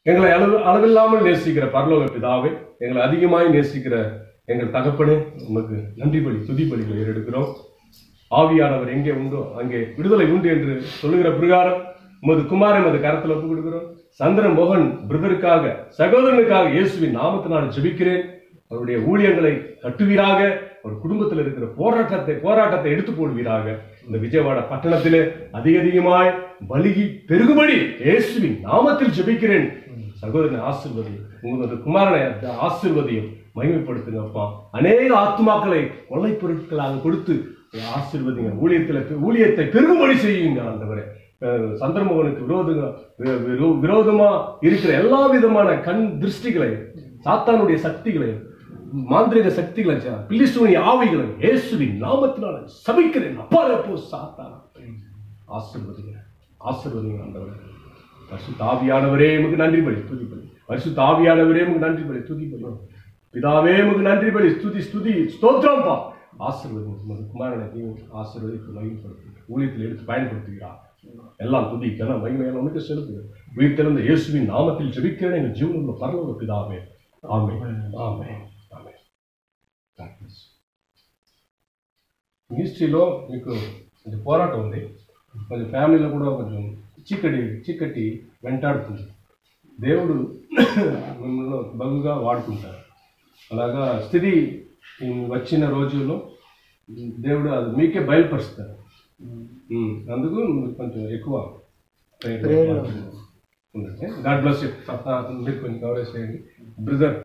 எங்களை அளவு அளவில்லாமல் நேசிக்கிற பரலோக பிதாவே எங்களை அதிகமாய் நேசிக்கிற எங்கள் தகப்பனே உமக்கு நன்றி பலி துதி பலிகளை ஏறெடுக்கிறோம் ஆவியானவர் எங்கே உண்டோ அங்கே விடுதலை உண்டு என்று சொல்லுகிற பிரகாரம் உமது குமாரை உமது கரத்தில் ஒப்புக் கொடுக்கிறோம் சந்திரன் மோகன் பிரதருக்காக சகோதரனுக்காக இயேசுவின் நாமத்தினால் ஜெபிக்கிறேன் அவருடைய ஊழியங்களை கட்டுவீராக ஒரு குடும்பத்தில் இருக்கிற போராட்டத்தை போராட்டத்தை எடுத்து போடுவீராக இந்த விஜயவாடா பட்டணத்திலே அதிக அதிகமாய் பலிகி பெருகுபடி இயேசுவின் நாமத்தில் ஜெபிக்கிறேன் சகோதரனை ஆசிர்வதியும் உங்களது குமாரனை ஆசிர்வதியும் மகிமைப்படுத்துங்கப்பா அநேக ஆத்மாக்களை கொள்ளை பொருட்களாக கொடுத்து ஆசிர்வதிங்க ஊழியத்தில் ஊழியத்தை பெருகுபடி செய்யுங்க ஆண்டவரே அஹ் சந்திரமோகனுக்கு விரோதங்க வி- விரோ- விரோதமா இருக்கிற எல்லா விதமான கண் திருஷ்டிகளை சாத்தானுடைய சக்திகளை மாந்திரிக சக்திகளை பில்லிசுவனி ஆவிகளை இயேசுவின் நாமத்தினால சபிக்கிறேன் அப்பா போ சாத்தான் ஆசிர்வதிங்க ஆசிர்வதிங்க ஆண்டவரே பரிசுத்த ஆவியானவரே உமக்கு நன்றி பலி துதி பலி பரிசுத்த ஆவியானவரே உமக்கு நன்றி பலி துதி பலி பிதாவே உமக்கு நன்றி பலி ஸ்துதி ஸ்துதி ஸ்தோத்திரம்பா ஆசீர்வதிங்க உமது குமாரனை நீங்க ஆசீர்வதித்து மகிமைப்படுத்துங்க ஊழியத்தில் எடுத்து பயன்படுத்துகிறார் எல்லாம் துதி கன மகிமையெல்லாம் உனக்கு செலுத்துங்க உயிர்த்தெழுந்த இயேசுவின் நாமத்தில் ஜெபிக்கிறேன் எங்கள் ஜீவனுள்ள பரலோக பிதாவே ஆமே ஆமே ఆమె మినిస్ట్రీలో మీకు కొంచెం పోరాటం ఉంది కొంచెం ఫ్యామిలీలో కూడా కొంచెం చీకటి చీకటి వెంటాడుతుంది దేవుడు మిమ్మల్ని బగుగా వాడుకుంటారు అలాగా స్థితి వచ్చిన రోజుల్లో దేవుడు అది మీకే బయలుపరుస్తారు ఉమ్, అందుకు మీరు కొంచెం ఎక్కువ prayer లో ఉండండి గాడ్ బ్లస్ మీరు కొంచెం కవరేజ్ చేయండి బ్రదర్